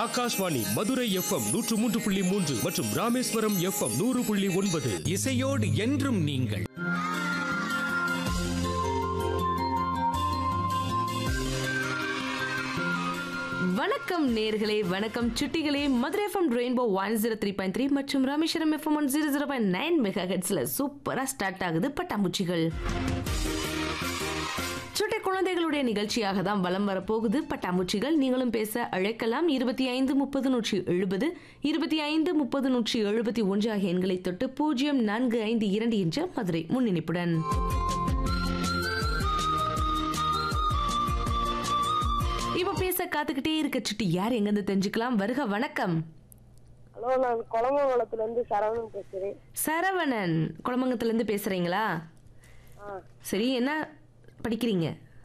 Akashvani Madurai FM நூற்று மூன்று புள்ளி மூன்று மற்றும் ராமேஸ்வரம் எஃப்எம் நூறு புள்ளி ஒன்பது இசையோடு என்றும் நீங்கள் வணக்கம் நேர்களே வணக்கம் சுட்டிகளே Madurai FM rainbow one zero three point three மற்றும் Rameswaram FM one zero zero point nine mega ஹெட்ஸ்ல சூப்பரா ஸ்டார்ட் ஆகுது பட்டாம்பூச்சிகள் சுட்டை குழந்தைகளுடைய நிகழ்ச்சியாக தான் வலம் வரப்போகுது பட்டாம்பூச்சிகள் நீங்களும் பேச அழைக்கலாம் இருபத்தி ஐந்து முப்பது நூற்றி எழுபது இருபத்தி ஐந்து முப்பது நூற்றி எழுபத்தி ஒன்று ஆகிய எண்களை தொட்டு பூஜ்ஜியம் நான்கு ஐந்து இரண்டு என்ற மதுரை முன்னிணைப்புடன் இப்ப பேச காத்துக்கிட்டே இருக்க சுட்டி யார் எங்கிருந்து தெரிஞ்சுக்கலாம் வருக வணக்கம் ஹலோ நான் குளமங்கலத்துல இருந்து சரவணன் பேசுறேன் சரவணன் குளமங்கத்துல இருந்து பேசுறீங்களா ஆ சரி என்ன படிக்கிறீங்க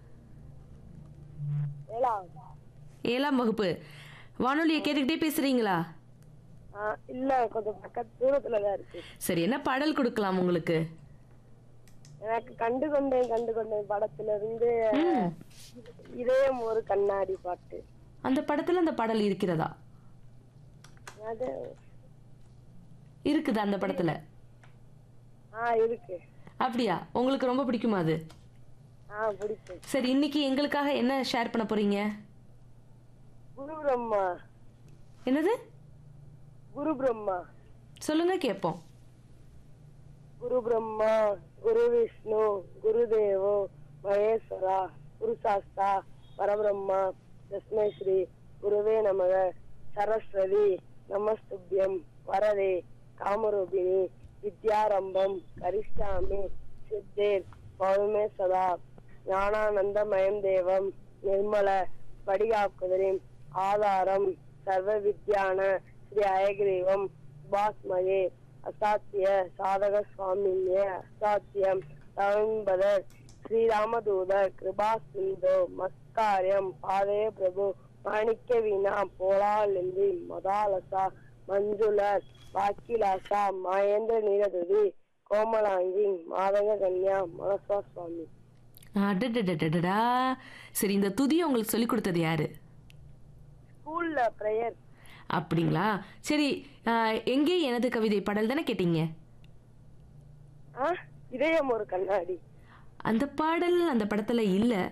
ஏலா ஏழாம் வகுப்பு வானொலியை கேட்டுக்கிட்டே பேசுறீங்களா ஆ இல்ல கொஞ்சம் பக்கத்து தூரத்துல தான் இருக்கு சரி என்ன பாடல் கொடுக்கலாம் உங்களுக்கு எனக்கு கண்டு கொண்டேன் கண்டு கொண்டேன் படத்துல இருந்து இதயம் ஒரு கண்ணாடி பாட்டு அந்த படத்துல அந்த பாடல் இருக்கிறதா அது இருக்குதா அந்த படத்துல ஆ இருக்கு அப்படியா உங்களுக்கு ரொம்ப பிடிக்குமா அது ஆ பிடிக்கும் சரி இன்னைக்கு எங்களுக்காக என்ன ஷேர் பண்ண போறீங்க குரு பிரம்மா என்னது குரு பிரம்மா சொல்லுங்க கேட்போம் குரு பிரம்மா குரு விஷ்ணு குரு தேவோ மகேஸ்வரா குரு சாஸ்தா பரபிரம்மா தஸ்மை ஸ்ரீ குருவே நமக சரஸ்வதி நமஸ்துபியம் வரதே காமரூபிணி வித்யாரம்பம் கரிஷ்டாமி சித்தேர் பௌமே சதா ஞானானந்தமயம் தேவம் நிர்மல படிகாக்குதிரிம் ஆதாரம் சர்வ வித்யான ஸ்ரீ அயகிரீவம் பாஸ்மயே அசாத்திய சாதக சுவாமின்ய அசாத்தியம் தவம்பதர் ஸ்ரீராமதூதர் கிருபா சிந்து மஸ்காரியம் பாதே பிரபு மாணிக்க வீணா போலாலிந்தி மதாலசா மஞ்சுளர் வாக்கிலாசா மகேந்திர நீரதுதி கோமலாங்கி மாதங்க கன்யா மனசா சுவாமி அடடடடடடா சரி இந்த துதியை உங்களுக்கு சொல்லி கொடுத்தது யாரு ஸ்கூல்ல பிரேயர் அப்படிங்களா சரி ஆஹ், எங்கே எனது கவிதை பாடல் தானே கேட்டீங்க ஆ இதயம் ஒரு கண்ணாடி அந்த பாடல் அந்த படத்துல இல்ல